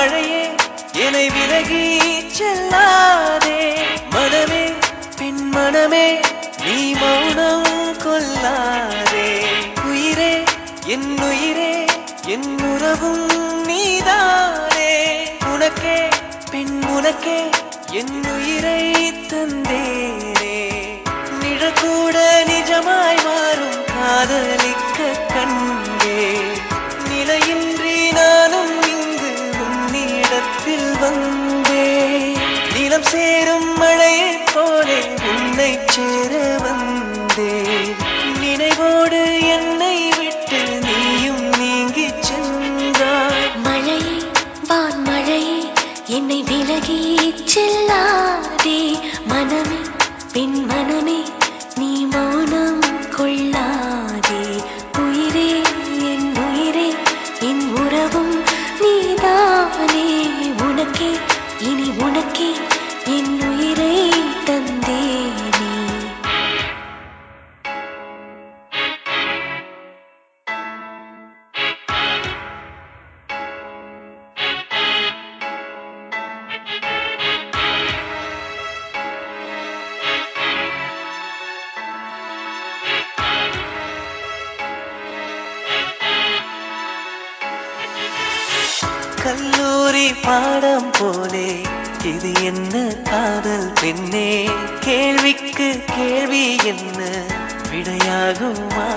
மழையே என்னை விலகி செல்லாதே மனமே பின் மனமே நீ மௌனம் கொல்லாதே உயிரே என் உயிரே என் உறவும் நீதானே உனக்கே பின் உனக்கே என் உயிரை தந்தேனே நிழக்கூட நிஜமாய் மாறும் காதலிக்க கண்டே நிலையின்றி நானும் இங்கு உன்னிடத்தில் வந்தே நிலம் சேரும் மழையைப் போலே உன்னை சேர வந்தே நினைவோடு என்னை விட்டு நீயும் நீங்கிச் சென்றாய் மழையே வான் மழையே என்னை விலகி செல்லாதே மனமே பின் மனமே நீ மௌனம் கொள்ளாதே உயிரே என் உயிரே என் உறவும் நீதானே உனக்கே இனி உனக்கே என் உயிரை தந்தேனே கல்லூரி பாடம் போலே இது என்ன காதல் பெண்ணே கேள்விக்கு கேள்வி என்ன விடையாகுமா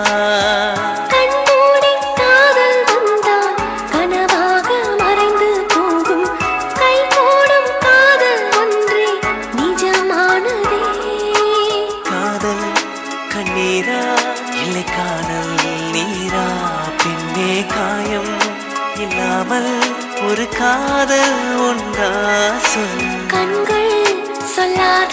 கண்மூடி காதல் வந்தால் கனவாக மறைந்து போகும் கைகூடும் காதல் ஒன்றே நிஜமானதே காதல் கண்ணீரா இல்லை காதல் நீரா பின்னே காயம் இல்லாமல் ஒரு காதல் உண்டா சொல் கண்கள் சொல்லாத